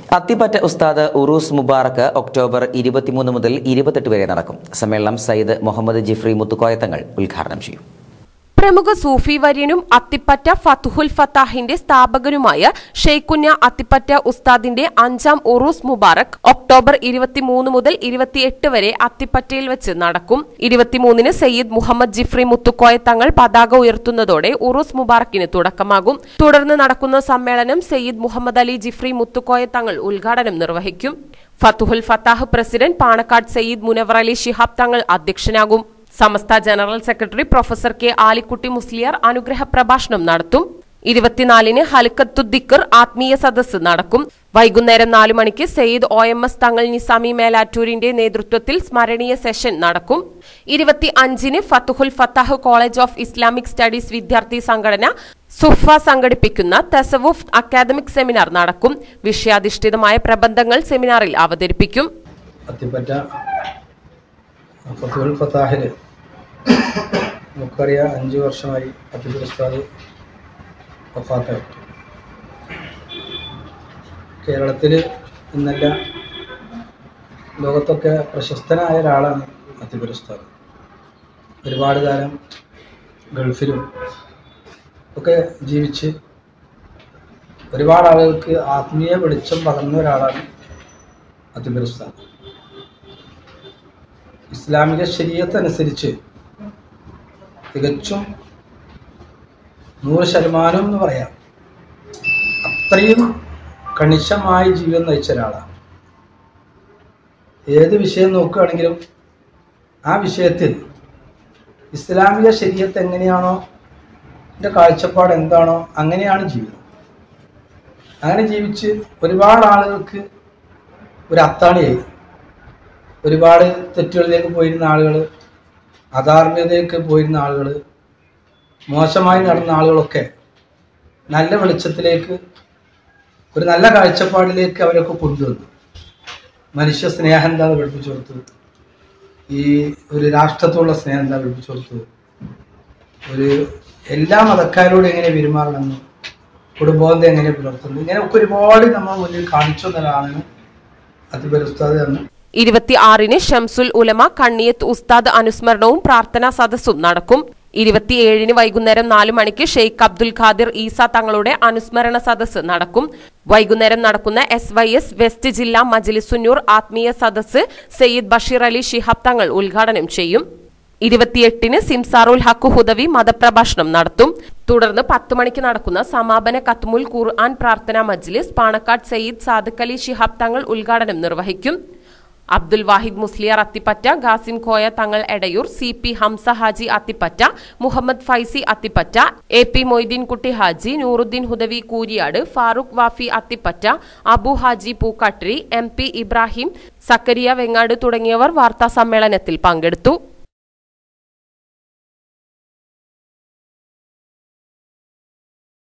അത്തിപ്പറ്റ ഉസ്താദ് ഉറൂസ് മുബാറക്ക് ഒക്ടോബർ ഇരുപത്തിമൂന്ന് മുതൽ ഇരുപത്തെട്ട് വരെ നടക്കും സമ്മേളനം സയ്യിദ് മുഹമ്മദ് ജിഫ്രി മുത്തുക്കോയത്തങ്ങൾ ഉദ്ഘാടനം ചെയ്യും പ്രമുഖ സൂഫി വര്യനും അത്തിപ്പറ്റ ഫത്തുഹുൽ ഫത്താഹിന്റെ സ്ഥാപകനുമായ ഷെയ്ഖുഞ്ഞ അത്തിപ്പറ്റ ഉസ്താദിന്റെ അഞ്ചാം ഉറൂസ് മുബാറക് ഒക്ടോബർ ഇരുപത്തിമൂന്ന് മുതൽ ഇരുപത്തിയെട്ട് വരെ അത്തിപ്പറ്റയിൽ വെച്ച് നടക്കും ഇരുപത്തിമൂന്നിന് സയ്യിദ് മുഹമ്മദ് ജിഫ്രി മുത്തുക്കോയ തങ്ങൾ പതാക ഉയർത്തുന്നതോടെ ഉറൂസ് മുബാറക്കിന് തുടക്കമാകും തുടർന്ന് നടക്കുന്ന സമ്മേളനം സയ്യിദ് മുഹമ്മദ് അലി ജിഫ്രി മുത്തുക്കോയ തങ്ങൾ ഉദ്ഘാടനം നിർവഹിക്കും ഫത്തുഹുൽ ഫത്താഹ് പ്രസിഡന്റ് പാണക്കാട് സയ്യിദ് മുനവർ അലി ശിഹാബ് തങ്ങൾ അധ്യക്ഷനാകും Samastha general secretary professor K Alikutty Musliyar അനുഗ്രഹ പ്രഭാഷണം നടത്തും ഇരുപത്തിനാലിന് ഹൽക്കത്തുദ്ദിക്കർ ആത്മീയ സദസ്സ് നടക്കും വൈകുന്നേരം നാലു മണിക്ക് സെയ്ദ് ഒ എം എസ് തങ്ങൾ നിസാമി മേലാറ്റൂരിന്റെ നേതൃത്വത്തിൽ സ്മരണീയ സെഷൻ നടക്കും ഇരുപത്തി അഞ്ചിന് Fathuhul Fathah college of Islamic studies വിദ്യാർത്ഥി സംഘടന സുഫ സംഘടിപ്പിക്കുന്ന തസവുഫ് അക്കാദമിക് സെമിനാർ നടക്കും വിഷയാധിഷ്ഠിതമായ പ്രബന്ധങ്ങൾ സെമിനാറിൽ അവതരിപ്പിക്കും അത്തിപ്പറ്റ ഫത്തുൽ ഫത്താഹിൽ നമുക്കറിയാം അഞ്ച് വർഷമായി അത്തിപ്പുൽ ഉസ്താദ് വഫാത്തായിട്ട് കേരളത്തിൽ ഇന്നല്ല ലോകത്തൊക്കെ പ്രശസ്തനായ ഒരാളാണ് അത്തിപ്പുൽ ഉസ്താദ് ഒരുപാട് കാലം ഗൾഫിലും ഒക്കെ ജീവിച്ച് ഒരുപാട് ആളുകൾക്ക് ആത്മീയ വെളിച്ചം പകർന്ന ഒരാളാണ് അത്തിപ്പുൽ ഉസ്താദ് ഇസ്ലാമിക ശരീരത്ത് അനുസരിച്ച് തികച്ചും നൂറ് ശതമാനം എന്ന് പറയാം അത്രയും കണിശമായി ജീവിതം നയിച്ച ഒരാളാണ് ഏത് വിഷയം നോക്കുകയാണെങ്കിലും ആ വിഷയത്തിൽ ഇസ്ലാമിക ശരീരത്ത് എങ്ങനെയാണോ എൻ്റെ കാഴ്ചപ്പാട് എന്താണോ അങ്ങനെയാണ് ജീവിതം അങ്ങനെ ജീവിച്ച് ഒരുപാട് ആളുകൾക്ക് ഒരു അത്താണിയായി ഒരുപാട് തെറ്റുകളിലേക്ക് പോയിരുന്ന ആളുകൾ അധാർമ്മികതയിലേക്ക് പോയിരുന്ന ആളുകൾ മോശമായി നടന്ന ആളുകളൊക്കെ നല്ല വെളിച്ചത്തിലേക്ക് ഒരു നല്ല കാഴ്ചപ്പാടിലേക്ക് അവരൊക്കെ കൊണ്ടുവന്നു മനുഷ്യ സ്നേഹം എന്താണ് പഠിപ്പിച്ചു കൊടുത്തത് ഈ ഒരു രാഷ്ട്രത്തോടുള്ള സ്നേഹം എന്താ പഠിപ്പിച്ചു കൊടുത്തത് ഒരു എല്ലാ മതക്കാരോടും എങ്ങനെ പെരുമാറണമെന്ന് കുടുംബത്തെ എങ്ങനെ പുലർത്തുന്നു ഇങ്ങനെയൊക്കെ ഒരുപാട് നമ്മൾ മുന്നിൽ കാണിച്ചു തന്നതാണ് അതിബൽ ഉസ്താദ് എന്ന് ഇരുപത്തി ആറിന് ഷംസുൽ ഉലമ കണ്ണിയത്ത് ഉസ്താദ് അനുസ്മരണവും പ്രാർത്ഥനാ സദസ്സും നടക്കും ഇരുപത്തിയേഴിന് വൈകുന്നേരം നാലു മണിക്ക് ഷെയ്ഖ് അബ്ദുൽ ഖാദിർ ഈസ തങ്ങളുടെ അനുസ്മരണ സദസ്സ് നടക്കും വൈകുന്നേരം നടക്കുന്ന എസ് വൈ എസ് വെസ്റ്റ് ജില്ലാ മജ്ലിസുന്നൂർ ആത്മീയ സദസ്സ് സയ്യിദ് ബഷീർ അലി ശിഹാബ് തങ്ങൾ ഉദ്ഘാടനം ചെയ്യും ഇരുപത്തിയെട്ടിന് സിംസാറുൽ ഹക്ക് ഹുദവി മതപ്രഭാഷണം നടത്തും തുടർന്ന് പത്ത് മണിക്ക് നടക്കുന്ന സമാപന കത്മുൽ ഖുർആൻ പ്രാർത്ഥനാ മജ്ലിസ് പാണക്കാട് സയ്യിദ് സാദിഖ് അലി ശിഹാബ് തങ്ങൾ ഉദ്ഘാടനം നിർവഹിക്കും അബ്ദുൽ വാഹിദ് Musliyar Athippatta Gasim Koya Thangal Edayur C P Hamza Haji Athippatta Muhammad Faizy Athippatta A P Moideenkutty Haji Nooruddin Hudawi Kooriyad Farooq Wafy Athippatta Abu Haji Pookkattiri M P Ibrahim Zakariya Vengad തുടങ്ങിയവർ വാർത്താ സമ്മേളനത്തിൽ പങ്കെടുത്തു